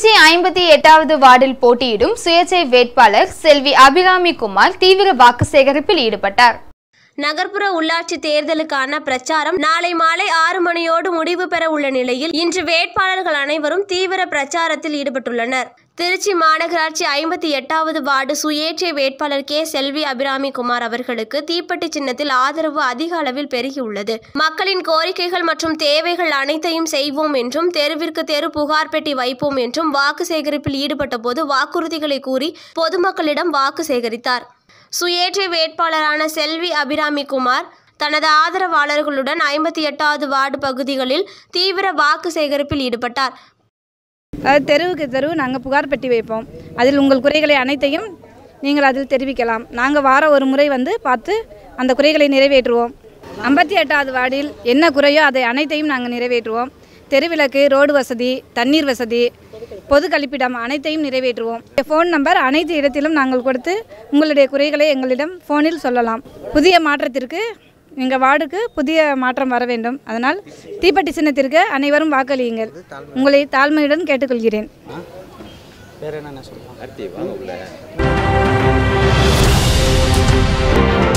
திருச்சி ஐம்பத்தி எட்டாவது வார்டில் போட்டியிடும் சுயேட்சை வேட்பாளர் செல்வி அபிராமி குமார் தீவிர வாக்கு சேகரிப்பில் ஈடுபட்டார் நகர்ப்புற உள்ளாட்சி தேர்தலுக்கான பிரச்சாரம் நாளை மாலை ஆறு மணியோடு முடிவு பெற உள்ள நிலையில் இன்று வேட்பாளர்கள் அனைவரும் தீவிர பிரச்சாரத்தில் ஈடுபட்டுள்ளனர் திருச்சி மாநகராட்சி ஐம்பத்தி எட்டாவது வார்டு சுயேட்சை வேட்பாளர் கே செல்வி அபிராமி குமார் அவர்களுக்கு தீப்பெட்டி சின்னத்தில் ஆதரவு அதிக அளவில் பெருகியுள்ளது மக்களின் கோரிக்கைகள் மற்றும் தேவைகள் அனைத்தையும் செய்வோம் என்றும் தெருவிற்கு தெரு புகார் பெட்டி வைப்போம் என்றும் வாக்கு சேகரிப்பில் ஈடுபட்ட போது வாக்குறுதிகளை கூறி பொதுமக்களிடம் வாக்கு சேகரித்தார் சுயேட்சை வேட்பாளரான செல்வி அபிராமி குமார் தனது ஆதரவாளர்களுடன் ஐம்பத்தி எட்டாவது வார்டு பகுதிகளில் தீவிர வாக்கு சேகரிப்பில் ஈடுபட்டார் அது தெருவுக்கு தெரு நாங்கள் புகார் பெட்டி வைப்போம் அதில் உங்கள் குறைகளை அனைத்தையும் நீங்கள் அதில் தெரிவிக்கலாம் நாங்கள் வார ஒரு முறை வந்து பார்த்து அந்த குறைகளை நிறைவேற்றுவோம் ஐம்பத்தி எட்டாவது வார்டில் என்ன குறையோ அதை அனைத்தையும் நாங்கள் நிறைவேற்றுவோம் தெருவிளக்கு ரோடு வசதி தண்ணீர் வசதி பொது கழிப்பிடம் அனைத்தையும் நிறைவேற்றுவோம் ஃபோன் நம்பர் அனைத்து இடத்திலும் நாங்கள் கொடுத்து உங்களுடைய குறைகளை எங்களிடம் ஃபோனில் சொல்லலாம் புதிய மாற்றத்திற்கு எங்கள் வார்டுக்கு புதிய மாற்றம் வர வேண்டும் அதனால் தீப்பெட்டி சின்னத்திற்கு அனைவரும் வாக்களியுங்கள் உங்களை தாழ்மையுடன் கேட்டுக்கொள்கிறேன் வேற என்னென்ன சொல்லலாம்